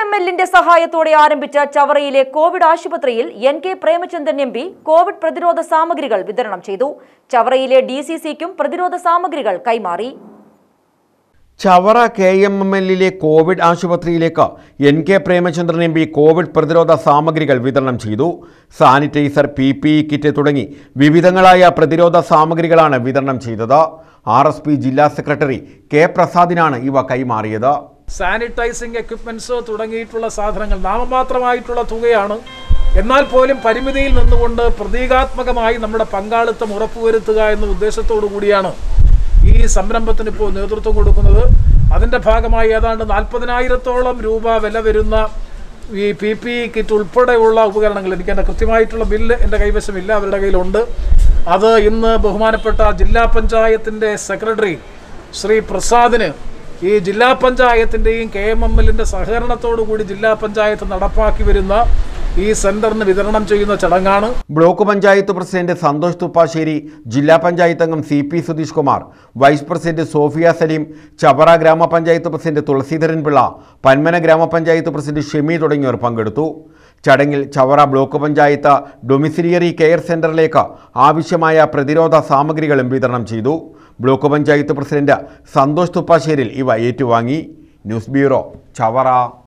M എല്ലിന്റെ സഹായത്തോടെ ആരംഭിച്ച ചവറയിലെ കോവിഡ് ആശുപത്രിയിൽ N K Premachandran M P Covid പ്രതിരോധ സാമഗ്രികൾ വിതരണം ചെയ്തു ചവറയിലെ ഡി സി സിക്കും പ്രതിരോധ സാമഗ്രികൾ കൈമാറി ചവറ കെ എം എം എല്ലിലെ കോവിഡ് ആശുപത്രിയിലേക്ക് N K Premachandran M P Covid പ്രതിരോധ സാമഗ്രികൾ വിതരണം ചെയ്തു sanitiser P P E kit തുടങ്ങി വിവിധങ്ങളായ പ്രതിരോധ സാമഗ്രികളാണ് വിതരണം ചെയ്തത് ആർ എസ് പി ജില്ലാ സെക്രട്ടറി കെ പ്രസാദിനാണ് ഇവ കൈമാറിയത് സാനിറ്റൈസിങ് എക്യുപ്മെന്റ്സ് തുടങ്ങിയിട്ടുള്ള സാധനങ്ങൾ നാമമാത്രമായിട്ടുള്ള തുകയാണ് എന്നാൽ പോലും പരിമിതിയിൽ നിന്നുകൊണ്ട് പ്രതീകാത്മകമായി നമ്മുടെ പങ്കാളിത്തം ഉറപ്പുവരുത്തുക എന്ന ഉദ്ദേശത്തോടു കൂടിയാണ് ഈ സംരംഭത്തിന് ഇപ്പോൾ നേതൃത്വം കൊടുക്കുന്നത് അതിൻ്റെ ഭാഗമായി ഏതാണ്ട് നാൽപ്പതിനായിരത്തോളം രൂപ വില വരുന്ന ഈ പി പി കിറ്റ് ഉൾപ്പെടെയുള്ള ഉപകരണങ്ങൾ എനിക്ക് എൻ്റെ കൃത്യമായിട്ടുള്ള ബില്ല് എൻ്റെ കൈവശമില്ല അവരുടെ കയ്യിലുണ്ട് അത് ഇന്ന് ബഹുമാനപ്പെട്ട ജില്ലാ പഞ്ചായത്തിൻ്റെ സെക്രട്ടറി ശ്രീ പ്രസാദിന് ഈ ജില്ലാ പഞ്ചായത്തിൻ്റെയും കെ എം എം എല്ലിൻ്റെ സഹകരണത്തോടു കൂടി ജില്ലാ പഞ്ചായത്ത് നടപ്പാക്കി വരുന്ന ഈ സെന്ററിന് വിതരണം ചെയ്യുന്ന ചടങ്ങാണ് ബ്ലോക്ക് പഞ്ചായത്ത് പ്രസിഡന്റ് സന്തോഷ് തുപ്പാശ്ശേരി ജില്ലാ പഞ്ചായത്ത് അംഗം C P Sudheesh Kumar vice president Sofia Saleem Chavara ഗ്രാമപഞ്ചായത്ത് പ്രസിഡന്റ് തുളസീധരൻ പിള്ള പന്മന ഗ്രാമപഞ്ചായത്ത് പ്രസിഡന്റ് ഷെമി തുടങ്ങിയവർ പങ്കെടുത്തു ചടങ്ങിൽ Chavara block panchayat domiciliary care സെന്ററിലേക്ക് ആവശ്യമായ പ്രതിരോധ സാമഗ്രികളും വിതരണം ചെയ്തു ബ്ലോക്ക് പഞ്ചായത്ത് പ്രസിഡന്റ് സന്തോഷ് തുപ്പാശ്ശേരിൽ ഇവ ഏറ്റുവാങ്ങി ന്യൂസ് ബ്യൂറോ ചവറ